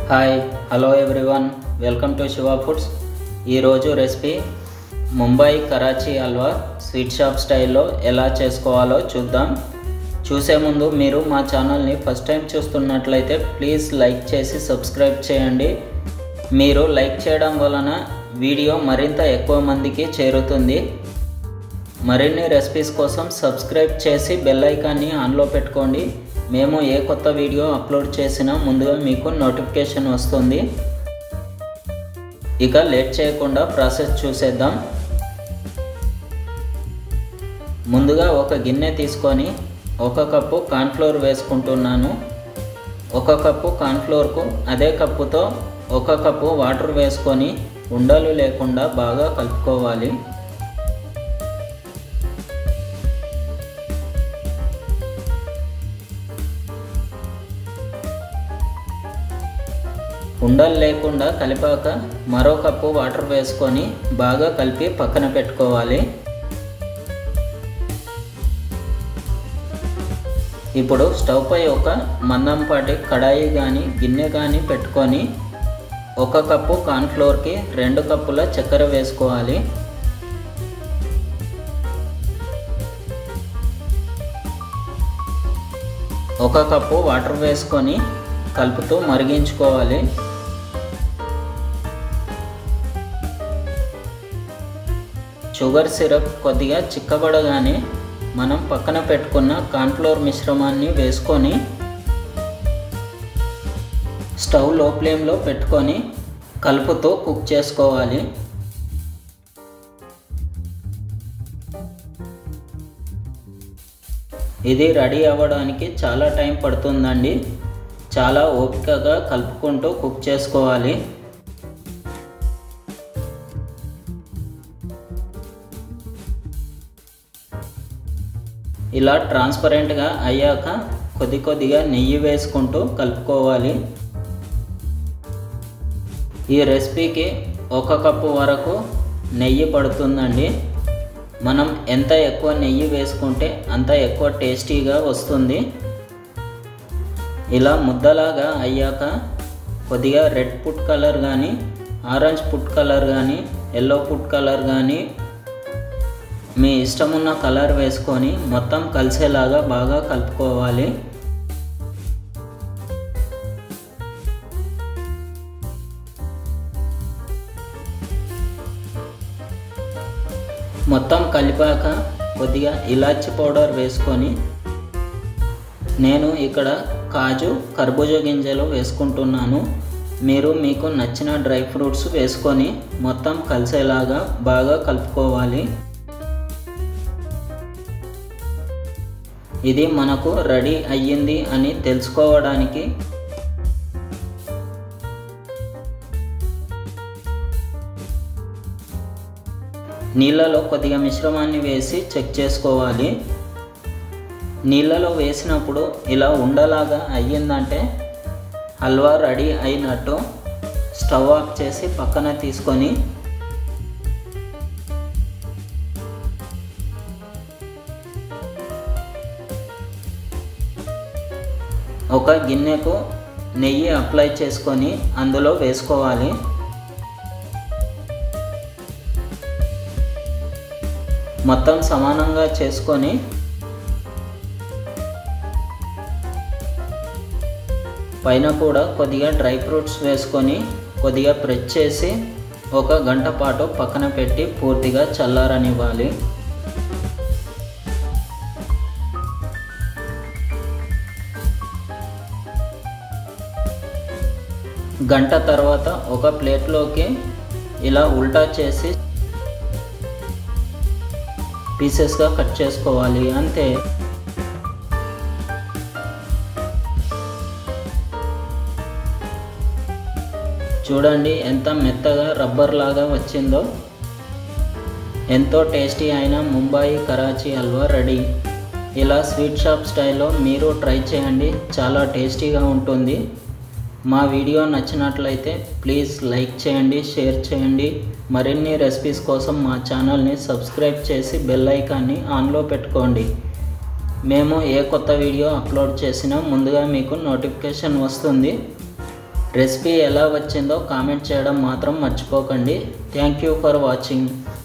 hi hello everyone welcome to Shiva foods ఈరోజు recipe Mumbai Karachi halwa sweet shop స్టైల్లో ఎలా చేసుకోవాలో చూద్దాం చూసే ముందు మీరు మా ఛానల్ని ఫస్ట్ టైం చూస్తున్నట్లయితే ప్లీజ్ లైక్ చేసి సబ్స్క్రైబ్ చేయండి మీరు లైక్ చేయడం వలన వీడియో మరింత ఎక్కువ మందికి చేరుతుంది మరిన్ని రెసిపీస్ కోసం సబ్స్క్రైబ్ చేసి బెల్ ఐకాన్ని ఆన్లో పెట్టుకోండి మేము ఏ కొత్త వీడియో అప్లోడ్ చేసినా ముందుగా మీకు నోటిఫికేషన్ వస్తుంది ఇక లేట్ చేయకుండా ప్రాసెస్ చూసేద్దాం ముందుగా ఒక గిన్నె తీసుకొని ఒక కప్పు కార్న్ఫ్లోర్ వేసుకుంటున్నాను ఒక కప్పు కార్న్ఫ్లోర్కు అదే కప్పుతో ఒక కప్పు వాటర్ వేసుకొని ఉండలు లేకుండా బాగా కలుపుకోవాలి ఉండలు లేకుండా కలిపాక మరో కప్పు వాటర్ వేసుకొని బాగా కలిపి పక్కన పెట్టుకోవాలి ఇప్పుడు స్టవ్ పై ఒక మందంపాటి కడాయి కానీ గిన్నె కానీ పెట్టుకొని ఒక కప్పు కార్న్ఫ్లోర్కి రెండు కప్పుల చక్కెర వేసుకోవాలి ఒక కప్పు వాటర్ వేసుకొని కలుపుతూ మరిగించుకోవాలి షుగర్ సిరప్ కొద్దిగా చిక్కబడగానే మనం పక్కన పెట్టుకున్న కార్న్ఫ్లోర్ మిశ్రమాన్ని వేసుకొని స్టవ్ లో ఫ్లేమ్లో పెట్టుకొని కలుపుతూ కుక్ చేసుకోవాలి ఇది రెడీ అవ్వడానికి చాలా టైం పడుతుందండి చాలా ఓపికగా కలుపుకుంటూ కుక్ చేసుకోవాలి ఇలా ట్రాన్స్పరెంట్గా అయ్యాక కొద్ది కొద్దిగా నెయ్యి వేసుకుంటూ కలుపుకోవాలి ఈ రెసిపీకి ఒక కప్పు వరకు నెయ్యి పడుతుందండి మనం ఎంత ఎక్కువ నెయ్యి వేసుకుంటే అంత ఎక్కువ టేస్టీగా వస్తుంది ఇలా ముద్దలాగా అయ్యాక కొద్దిగా రెడ్ ఫుడ్ కలర్ కానీ ఆరెంజ్ ఫుడ్ కలర్ కానీ ఎల్లో ఫుడ్ కలర్ కానీ మీ ఇష్టమున్న కలర్ వేసుకొని మొత్తం కలిసేలాగా బాగా కలుపుకోవాలి మొత్తం కలిపాక కొద్దిగా ఇలాచి పౌడర్ వేసుకొని నేను ఇక్కడ కాజు కర్బూజ గింజలు వేసుకుంటున్నాను మీరు మీకు నచ్చిన డ్రై ఫ్రూట్స్ వేసుకొని మొత్తం కలిసేలాగా బాగా కలుపుకోవాలి ఇది మనకు రెడీ అయ్యింది అని తెలుసుకోవడానికి నీళ్ళలో కొద్దిగా మిశ్రమాన్ని వేసి చెక్ చేసుకోవాలి నీళ్ళలో వేసినప్పుడు ఇలా ఉండలాగా అయ్యిందంటే హల్వా రెడీ అయినట్టు స్టవ్ ఆఫ్ చేసి పక్కన తీసుకొని ఒక గిన్నెకు నెయ్యి అప్లై చేసుకొని అందులో వేసుకోవాలి మొత్తం సమానంగా చేసుకొని పైన కూడా కొద్దిగా డ్రై ఫ్రూట్స్ వేసుకొని కొద్దిగా ప్రెస్ చేసి ఒక గంట పాటు పక్కన పెట్టి పూర్తిగా చల్లారనివ్వాలి గంట తర్వాత ఒక ప్లేట్లోకి ఇలా ఉల్టా చేసి పీసెస్గా కట్ చేసుకోవాలి అంతే చూడండి ఎంత మెత్తగా రబ్బర్ లాగా వచ్చిందో ఎంతో టేస్టీ అయిన ముంబాయి కరాచీ హల్వా రెడీ ఇలా స్వీట్ షాప్ స్టైల్లో మీరు ట్రై చేయండి చాలా టేస్టీగా ఉంటుంది మా వీడియో నచ్చినట్లయితే ప్లీజ్ లైక్ చేయండి షేర్ చేయండి మరిన్ని రెసిపీస్ కోసం మా ఛానల్ని సబ్స్క్రైబ్ చేసి బెల్ ఐకాన్ని ఆన్లో పెట్టుకోండి మేము ఏ కొత్త వీడియో అప్లోడ్ చేసినా ముందుగా మీకు నోటిఫికేషన్ వస్తుంది రెసిపీ ఎలా వచ్చిందో కామెంట్ చేయడం మాత్రం మర్చిపోకండి థ్యాంక్ యూ ఫర్ వాచింగ్